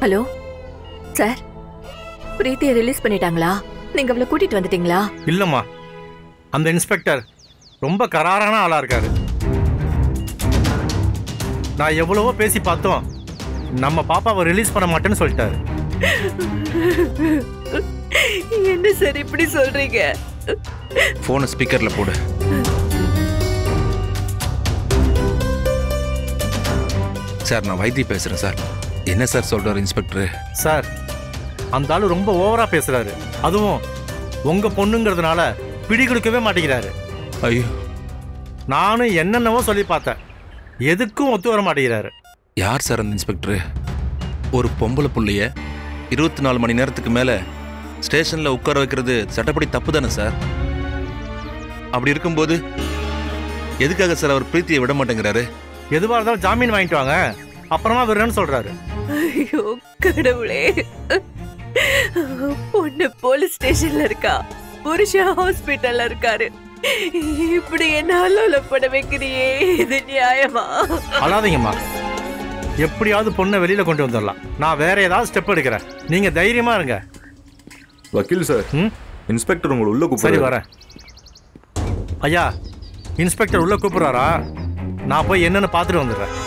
hello sir பிரீத்தியை release பண்ணிட்டாங்களா நீங்க அவளை கூட்டிட்டு வந்துட்டீங்களா இல்லைம்மா அந்த இன்ஸ்பெக்டர் ரொம்ப கராரான ஆளாக இருக்காரு நான் எவ்வளவோ பேசி பார்த்தோம் நம்ம பாப்பாவை ரிலீஸ் பண்ண மாட்டேன்னு சொல்லிட்டாரு என்ன சார் இப்படி சொல்றீங்க ஃபோனை ஸ்பீக்கரில் போடு சார் நான் வைத்தி பேசுகிறேன் சார் என்ன சார் சொல்கிறார் இன்ஸ்பெக்டர் சார் அந்த ஆளு ரொம்ப ஓவரா பேசுறாரு அதுவும் உங்க பொண்ணுங்கிறதுனால பிடி கொடுக்கவே மாட்டேங்கிறாரு ஐயோ நானும் என்னென்னவோ சொல்லி பார்த்தேன் எதுக்கும் ஒத்து வர மாட்டேங்கிறாரு யார் சார் அந்த இன்ஸ்பெக்டர் ஒரு பொம்பளை புள்ளைய இருபத்தி நாலு மணி நேரத்துக்கு மேலே ஸ்டேஷனில் உட்கார வைக்கிறது சட்டப்படி தப்பு தானே சார் அப்படி இருக்கும்போது எதுக்காக சார் அவர் பிரீத்தியை விட மாட்டேங்கிறாரு எதுவாக இருந்தாலும் ஜாமீன் வாங்கிட்டு வாங்க அப்புறமா விடுறேன்னு சொல்றாரு ஐயோ கடவுளே பொண்ணு போலீஸ் ஸ்டேஷன்ல இருக்கா புருஷன் ஹாஸ்பிட்டல்ல இருக்காரு இப்படி என்ன அல்லோலப்பட வைக்கிறியே இது நியாயமா அழாதீங்கம்மா எப்படியாவது பொண்ணை வெளியில கொண்டு வந்துடலாம் நான் வேற ஏதாவது ஸ்டெப் எடுக்கிறேன் நீங்க தைரியமா இருங்க வக்கீல் சார் ம் இன்ஸ்பெக்டர் உங்களை உள்ள சரி கூப்பிடுறாரு வரேன் ஐயா இன்ஸ்பெக்டர் உள்ள கூப்பிடுறாரா நான் போய் என்னன்னு பார்த்துட்டு வந்துடுறேன்